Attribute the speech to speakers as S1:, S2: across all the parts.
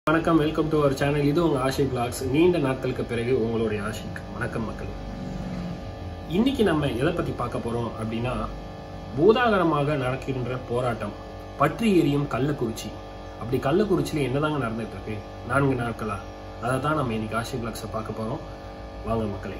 S1: வணக்கம் welcome to our channel இது உங்க ஆஷிக் பிளாக்ஸ் நீண்ட நாட்களுக்கு பிறகு உங்களுடைய ஆஷிக் வணக்கம் மக்கள் இன்னைக்கு நம்ம எதை பத்தி பார்க்க போறோம் அப்படின்னா பூதாகரமாக நடக்கின்ற போராட்டம் பற்றி எரியும் கள்ளக்குறிச்சி அப்படி கள்ளக்குறிச்சியில என்னதாங்க நடந்துட்டு இருக்கு நான்கு நாட்களா அதை தான் நம்ம இன்னைக்கு ஆஷிக் பிளாக்ஸை பார்க்க போறோம் வாங்க மக்களே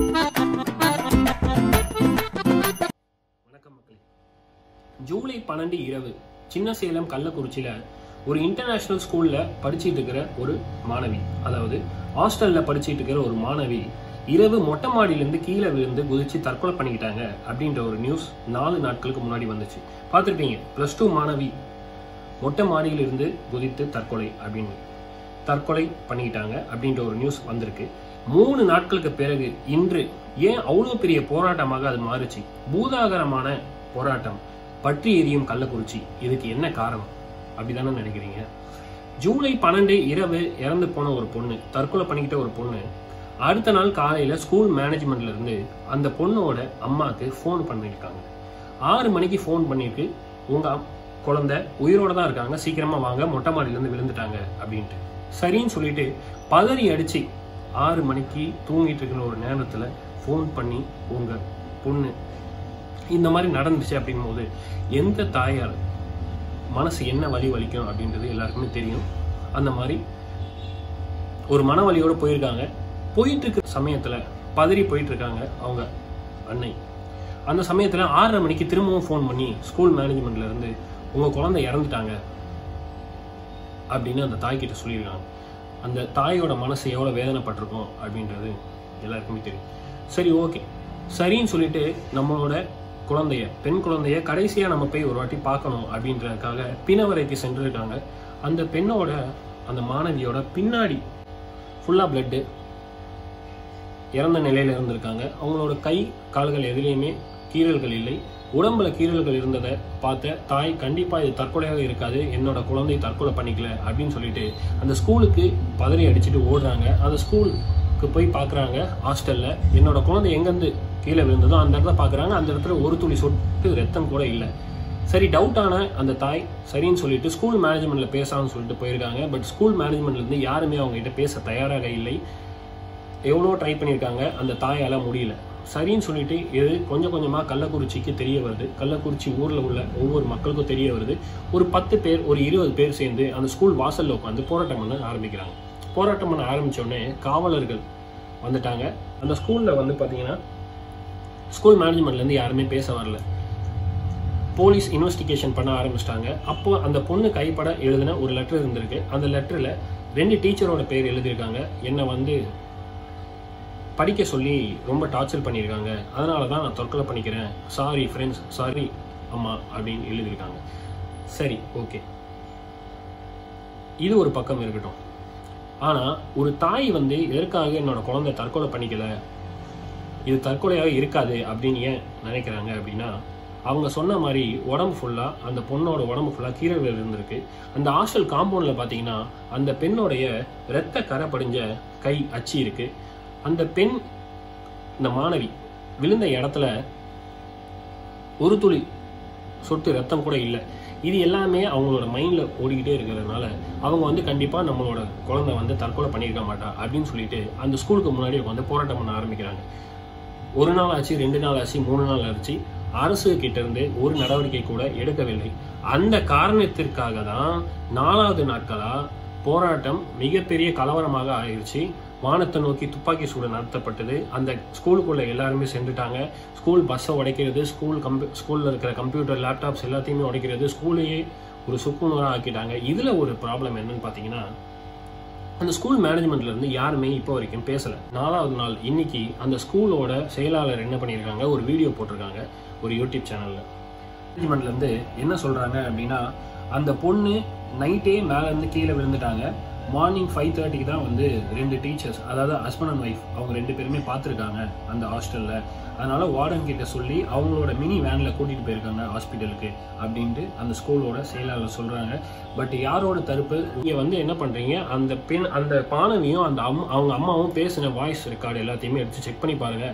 S1: வணக்கம் மக்களே ஜூலை பன்னெண்டு இரவு சின்ன சேலம் கள்ளக்குறிச்சியில ஒரு இன்டர்நேஷனல் ஸ்கூல்ல படிச்சிட்டு இருக்கிற ஒரு மாணவி அதாவது ஹாஸ்டல்ல படிச்சிட்டு இருக்கிற ஒரு மாணவி இரவு மொட்டை மாடியிலிருந்து கீழே விழுந்து குதிச்சு தற்கொலை பண்ணிக்கிட்டாங்க அப்படின்ற ஒரு நியூஸ் நாலு நாட்களுக்கு முன்னாடி வந்துச்சு பார்த்துருப்பீங்க பிளஸ் டூ மாணவி மொட்டை மாடியிலிருந்து குதித்து தற்கொலை அப்படின்னு தற்கொலை பண்ணிக்கிட்டாங்க அப்படின்ற ஒரு நியூஸ் வந்திருக்கு மூணு நாட்களுக்கு பிறகு இன்று ஏன் அவ்வளோ பெரிய போராட்டமாக அது மாறுச்சு பூதாகரமான போராட்டம் பற்றி எரியும் கள்ளக்குறிச்சி இதுக்கு என்ன காரணம் அப்படிதானே நினைக்கிறீங்க ஜூலை பன்னெண்டு இரவு இறந்து போன ஒரு பொண்ணு தற்கொலை பண்ணிக்கிட்ட ஒரு பொண்ணு அடுத்த நாள் காலையில ஸ்கூல் மேனேஜ்மெண்ட்ல இருந்து அந்த பொண்ணோட அம்மாக்கு ஃபோன் பண்ணியிருக்காங்க ஆறு மணிக்கு ஃபோன் பண்ணிருக்கு உங்க அம்- குழந்தை உயிரோட தான் இருக்காங்க சீக்கிரமா வாங்க மொட்டை மாடியில இருந்து விழுந்துட்டாங்க அப்படின்ட்டு சரின்னு சொல்லிட்டு பதறி அடிச்சு ஆறு மணிக்கு தூங்கிட்டு இருக்கிற ஒரு நேரத்துல ஃபோன் பண்ணி உங்க பொண்ணு இந்த மாதிரி நடந்துச்சு அப்படின் போது எந்த தாயார் மனசு என்ன வலி வலிக்கும் அப்படின்றது எல்லாருக்குமே தெரியும் அந்த மாதிரி ஒரு மனவலியோட போயிருக்காங்க போயிட்டு இருக்கிற சமயத்துல பதறி போயிட்டு இருக்காங்க அவங்க அன்னை அந்த சமயத்துல ஆறரை மணிக்கு திரும்பவும் ஃபோன் பண்ணி ஸ்கூல் மேனேஜ்மெண்ட்ல இருந்து உங்க குழந்தை இறந்துட்டாங்க அப்படின்னு அந்த தாய்கிட்ட சொல்லியிருக்காங்க அந்த தாயோட மனசு எவ்வளவு வேதனைப்பட்டிருக்கும் அப்படின்றது எல்லாருக்குமே தெரியும் சரி ஓகே சரின்னு சொல்லிட்டு நம்மளோட குழந்தைய பெண் குழந்தைய கடைசியா நம்ம போய் ஒரு வாட்டி பார்க்கணும் அப்படின்றதுக்காக பிணவரைக்கு சென்றிருக்காங்க அந்த பெண்ணோட அந்த மாணவியோட பின்னாடி ஃபுல்லா பிளட்டு இறந்த நிலையில இருந்திருக்காங்க அவங்களோட கை கால்கள் எதுலேயுமே கீறல்கள் இல்லை உடம்புல கீறல்கள் இருந்ததை பார்த்த தாய் கண்டிப்பா இது தற்கொலையாக இருக்காது என்னோட குழந்தை தற்கொலை பண்ணிக்கல அப்படின்னு சொல்லிட்டு அந்த ஸ்கூலுக்கு பதறி அடிச்சுட்டு ஓடுறாங்க அந்த ஸ்கூலுக்கு போய் பார்க்கறாங்க ஹாஸ்டல்ல என்னோட குழந்தை எங்கேருந்து கீழே விழுந்ததோ அந்த இடத்துல பார்க்கறாங்க அந்த இடத்துல ஒரு துளி சொட்டு ரத்தம் கூட இல்லை சரி டவுட்டான அந்த தாய் சரின்னு சொல்லிட்டு ஸ்கூல் மேனேஜ்மெண்ட்ல பேசலாம்னு சொல்லிட்டு போயிருக்காங்க பட் ஸ்கூல் மேனேஜ்மெண்ட்ல இருந்து யாருமே அவங்க கிட்ட பேச தயாராக இல்லை எவ்வளோ ட்ரை பண்ணியிருக்காங்க அந்த தாயால முடியல சரின்னு சொல்லிட்டு இது கொஞ்சம் கொஞ்சமாக கள்ளக்குறிச்சிக்கு தெரிய வருது கள்ளக்குறிச்சி ஊரில் உள்ள ஒவ்வொரு மக்களுக்கும் தெரிய வருது ஒரு பத்து பேர் ஒரு இருபது பேர் சேர்ந்து அந்த ஸ்கூல் வாசல்ல உட்காந்து போராட்டம் பண்ண ஆரம்பிக்கிறாங்க போராட்டம் பண்ண ஆரம்பிச்ச உடனே காவலர்கள் வந்துட்டாங்க அந்த ஸ்கூல்ல வந்து பார்த்தீங்கன்னா ஸ்கூல் மேனேஜ்மெண்ட்லேருந்து யாருமே பேச வரல போலீஸ் இன்வெஸ்டிகேஷன் பண்ண ஆரம்பிச்சிட்டாங்க அப்போ அந்த பொண்ணு கைப்பட எழுதின ஒரு லெட்டர் இருந்திருக்கு அந்த லெட்டரில் ரெண்டு டீச்சரோட பேர் எழுதியிருக்காங்க என்னை வந்து படிக்க சொல்லி ரொம்ப டார்ச்சர் பண்ணியிருக்காங்க அதனால தான் நான் தற்கொலை பண்ணிக்கிறேன் சாரி ஃப்ரெண்ட்ஸ் சாரி அம்மா அப்படின்னு எழுதியிருக்காங்க சரி ஓகே இது ஒரு பக்கம் இருக்கட்டும் ஆனால் ஒரு தாய் வந்து எதற்காக என்னோட குழந்தை தற்கொலை பண்ணிக்கல இது தற்கொலையாக இருக்காது அப்படின்னு ஏன் நினைக்கிறாங்க அப்படின்னா அவங்க சொன்ன மாதிரி உடம்பு ஃபுல்லாக அந்த பொண்ணோட உடம்பு ஃபுல்லாக கீரல்கள் இருந்திருக்கு அந்த ஹாஸ்டல் காம்பவுண்டில் பார்த்தீங்கன்னா அந்த பெண்ணோடைய இரத்த கரை படிஞ்ச கை அச்சு இருக்கு அந்த பெண் இந்த மாணவி விழுந்த இடத்துல ஒரு துளி சொட்டு ரத்தம் கூட இல்லை இது எல்லாமே அவங்களோட மைண்ட்ல ஓடிக்கிட்டே இருக்கிறதுனால அவங்க வந்து கண்டிப்பா நம்மளோட குழந்தை வந்து தற்கொலை பண்ணியிருக்க மாட்டா அப்படின்னு சொல்லிட்டு அந்த ஸ்கூலுக்கு முன்னாடி உட்காந்து போராட்டம் பண்ண ஆரம்பிக்கிறாங்க ஒரு நாள் ஆச்சு ரெண்டு நாள் ஆச்சு மூணு நாள் ஆச்சு அரசு கிட்ட இருந்து ஒரு நடவடிக்கை கூட எடுக்கவில்லை அந்த காரணத்திற்காக தான் நாலாவது நாட்களா போராட்டம் மிகப்பெரிய கலவரமாக ஆயிடுச்சு வானத்தை நோக்கி துப்பாக்கி சூடு நடத்தப்பட்டது அந்த ஸ்கூலுக்குள்ள எல்லாருமே சென்றுட்டாங்க ஸ்கூல் பஸ்ஸை உடைக்கிறது ஸ்கூல் கம்ப்யூ ஸ்கூல்ல இருக்கிற கம்ப்யூட்டர் லேப்டாப்ஸ் எல்லாத்தையுமே உடைக்கிறது ஸ்கூலையே ஒரு சுக்குநூறாக ஆக்கிட்டாங்க இதுல ஒரு ப்ராப்ளம் என்னன்னு பாத்தீங்கன்னா அந்த ஸ்கூல் மேனேஜ்மெண்ட்ல இருந்து யாருமே இப்போ வரைக்கும் பேசல நாலாவது நாள் இன்னைக்கு அந்த ஸ்கூலோட செயலாளர் என்ன பண்ணியிருக்காங்க ஒரு வீடியோ போட்டிருக்காங்க ஒரு யூடியூப் சேனல்ல மேனேஜ்மெண்ட்ல இருந்து என்ன சொல்றாங்க அப்படின்னா அந்த பொண்ணு நைட்டே மேல இருந்து கீழே விழுந்துட்டாங்க மார்னிங் ஃபைவ் தேர்ட்டிக்கு தான் வந்து ரெண்டு டீச்சர்ஸ் அதாவது ஹஸ்பண்ட் அண்ட் ஒய்ஃப் அவங்க ரெண்டு பேருமே பார்த்துருக்காங்க அந்த ஹாஸ்டல்ல அதனால வார்டன் கிட்ட சொல்லி அவங்களோட மினி வேன்ல கூட்டிட்டு போயிருக்காங்க ஹாஸ்பிட்டலுக்கு அப்படின்ட்டு அந்த ஸ்கூலோட செயலாளர் சொல்றாங்க பட் யாரோட தரப்பு நீங்க வந்து என்ன பண்றீங்க அந்த பெண் அந்த பானவியும் அந்த அம் அவங்க அம்மாவும் பேசின வாய்ஸ் ரெக்கார்டு எல்லாத்தையுமே எடுத்து செக் பண்ணி பாருங்க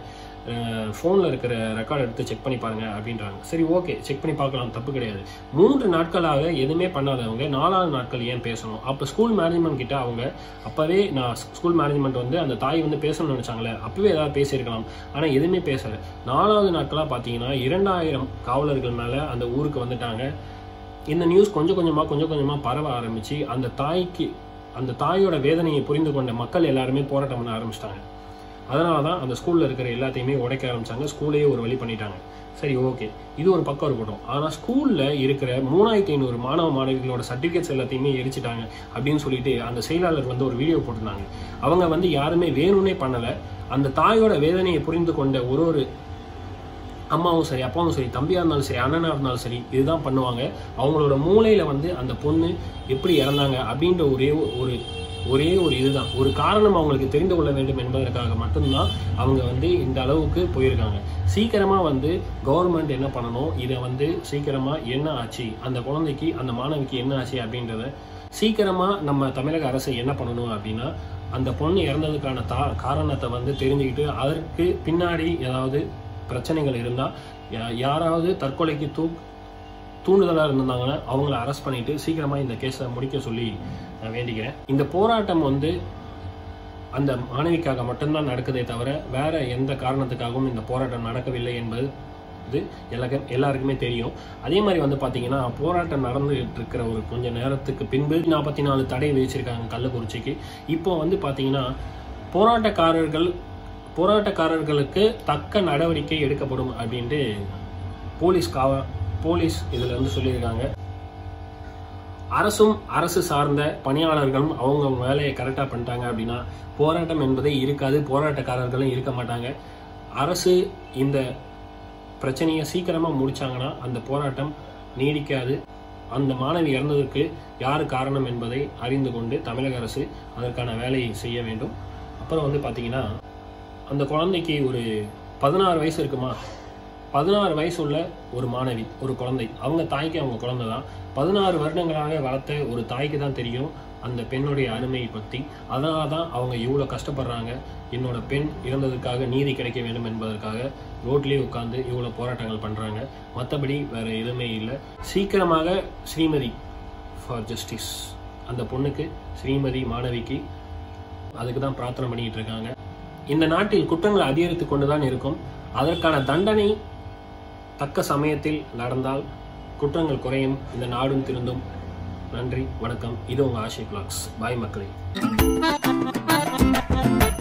S1: ஃபோனில் இருக்கிற ரெக்கார்ட் எடுத்து செக் பண்ணி பாருங்க அப்படின்றாங்க சரி ஓகே செக் பண்ணி பார்க்கலாம் தப்பு கிடையாது மூன்று நாட்களாக எதுவுமே பண்ணாதவங்க நாலாவது நாட்கள் ஏன் பேசணும் அப்போ ஸ்கூல் மேனேஜ்மெண்ட் கிட்ட அவங்க அப்போவே நான் ஸ்கூல் மேனேஜ்மெண்ட் வந்து அந்த தாய் வந்து பேசணும்னு நினச்சாங்களே அப்பவே ஏதாவது பேசியிருக்கலாம் ஆனால் எதுவுமே பேசலை நாலாவது நாட்களாக பார்த்தீங்கன்னா இரண்டாயிரம் காவலர்கள் மேலே அந்த ஊருக்கு வந்துட்டாங்க இந்த நியூஸ் கொஞ்சம் கொஞ்சமாக கொஞ்சம் கொஞ்சமாக பரவ ஆரம்பிச்சு அந்த தாய்க்கு அந்த தாயோட வேதனையை புரிந்து கொண்ட மக்கள் எல்லாருமே போராட்டம் பண்ண ஆரம்பிச்சிட்டாங்க அதனால தான் அந்த ஸ்கூலில் இருக்கிற எல்லாத்தையுமே உடைக்க ஆரம்பிச்சாங்க ஸ்கூலையே ஒரு வழி பண்ணிட்டாங்க சரி ஓகே இது ஒரு பக்கம் இருக்கட்டும் ஆனால் ஸ்கூலில் இருக்கிற மூணாயிரத்தி ஐநூறு மாணவ மாணவிகளோட சர்டிஃபிகேட்ஸ் எல்லாத்தையுமே எரிச்சிட்டாங்க அப்படின்னு சொல்லிட்டு அந்த செயலாளர் வந்து ஒரு வீடியோ போட்டிருந்தாங்க அவங்க வந்து யாருமே வேணும்னே பண்ணலை அந்த தாயோட வேதனையை புரிந்து கொண்ட ஒரு ஒரு அம்மாவும் சரி அப்பாவும் சரி தம்பியாக இருந்தாலும் சரி அண்ணனாக இருந்தாலும் சரி இதுதான் பண்ணுவாங்க அவங்களோட மூளையில் வந்து அந்த பொண்ணு எப்படி இறந்தாங்க அப்படின்ற ஒரே ஒரு ஒரே ஒரு இதுதான் ஒரு காரணம் அவங்களுக்கு தெரிந்து கொள்ள வேண்டும் என்பதற்காக மட்டும்தான் அவங்க வந்து இந்த அளவுக்கு போயிருக்காங்க சீக்கிரமாக வந்து கவர்மெண்ட் என்ன பண்ணணும் இதை வந்து சீக்கிரமாக என்ன ஆச்சு அந்த குழந்தைக்கு அந்த மாணவிக்கு என்ன ஆச்சு அப்படின்றத சீக்கிரமாக நம்ம தமிழக அரசு என்ன பண்ணணும் அப்படின்னா அந்த பொண்ணு இறந்ததுக்கான தா காரணத்தை வந்து தெரிஞ்சுக்கிட்டு அதற்கு பின்னாடி ஏதாவது பிரச்சனைகள் இருந்தால் யாராவது தற்கொலைக்கு தூ தூண்டுதலாக இருந்தாங்கன்னா அவங்கள அரெஸ்ட் பண்ணிட்டு சீக்கிரமாக இந்த கேஸை முடிக்க சொல்லி நான் வேண்டிக்கிறேன் இந்த போராட்டம் வந்து அந்த மாணவிக்காக மட்டும்தான் நடக்குதே தவிர வேற எந்த காரணத்துக்காகவும் இந்த போராட்டம் நடக்கவில்லை என்பது இது எல்லாருக்கும் எல்லாருக்குமே தெரியும் அதே மாதிரி வந்து பார்த்தீங்கன்னா போராட்டம் நடந்துகிட்டு இருக்கிற ஒரு கொஞ்ச நேரத்துக்கு பின்பு நாற்பத்தி நாலு தடை விதிச்சிருக்காங்க கள்ளக்குறிச்சிக்கு இப்போ வந்து பார்த்தீங்கன்னா போராட்டக்காரர்கள் போராட்டக்காரர்களுக்கு தக்க நடவடிக்கை எடுக்கப்படும் அப்படின்ட்டு போலீஸ் காவ போலீஸ் இதில் வந்து சொல்லியிருக்காங்க அரசும் அரசு சார்ந்த பணியாளர்களும் அவங்க வேலையை கரெக்டாக பண்ணிட்டாங்க அப்படின்னா போராட்டம் என்பதே இருக்காது போராட்டக்காரர்களும் இருக்க மாட்டாங்க அரசு இந்த பிரச்சனையை சீக்கிரமாக முடிச்சாங்கன்னா அந்த போராட்டம் நீடிக்காது அந்த மாணவி இறந்ததற்கு யார் காரணம் என்பதை அறிந்து கொண்டு தமிழக அரசு அதற்கான வேலையை செய்ய வேண்டும் அப்புறம் வந்து பார்த்தீங்கன்னா அந்த குழந்தைக்கு ஒரு பதினாறு வயசு இருக்குமா பதினாறு வயசு உள்ள ஒரு மாணவி ஒரு குழந்தை அவங்க தாய்க்கு அவங்க குழந்தை தான் பதினாறு வருடங்களாக வளர்த்த ஒரு தாய்க்கு தான் தெரியும் அந்த பெண்ணுடைய அருமையை பற்றி அதனால தான் அவங்க இவ்வளோ கஷ்டப்படுறாங்க என்னோட பெண் இறந்ததுக்காக நீதி கிடைக்க வேண்டும் என்பதற்காக ரோட்லேயே உட்காந்து இவ்வளோ போராட்டங்கள் பண்ணுறாங்க மற்றபடி வேற எதுவுமே இல்லை சீக்கிரமாக ஸ்ரீமதி ஃபார் ஜஸ்டிஸ் அந்த பொண்ணுக்கு ஸ்ரீமதி மாணவிக்கு அதுக்கு தான் பிரார்த்தனை பண்ணிட்டு இருக்காங்க இந்த நாட்டில் குற்றங்கள் அதிகரித்து கொண்டுதான் இருக்கும் அதற்கான தண்டனை தக்க சமயத்தில் நடந்தால் குற்றங்கள் குறையும் இந்த நாடும் திருந்தும் நன்றி வணக்கம் இது உங்க ஆஷி பிளாக்ஸ் பாய் மக்களே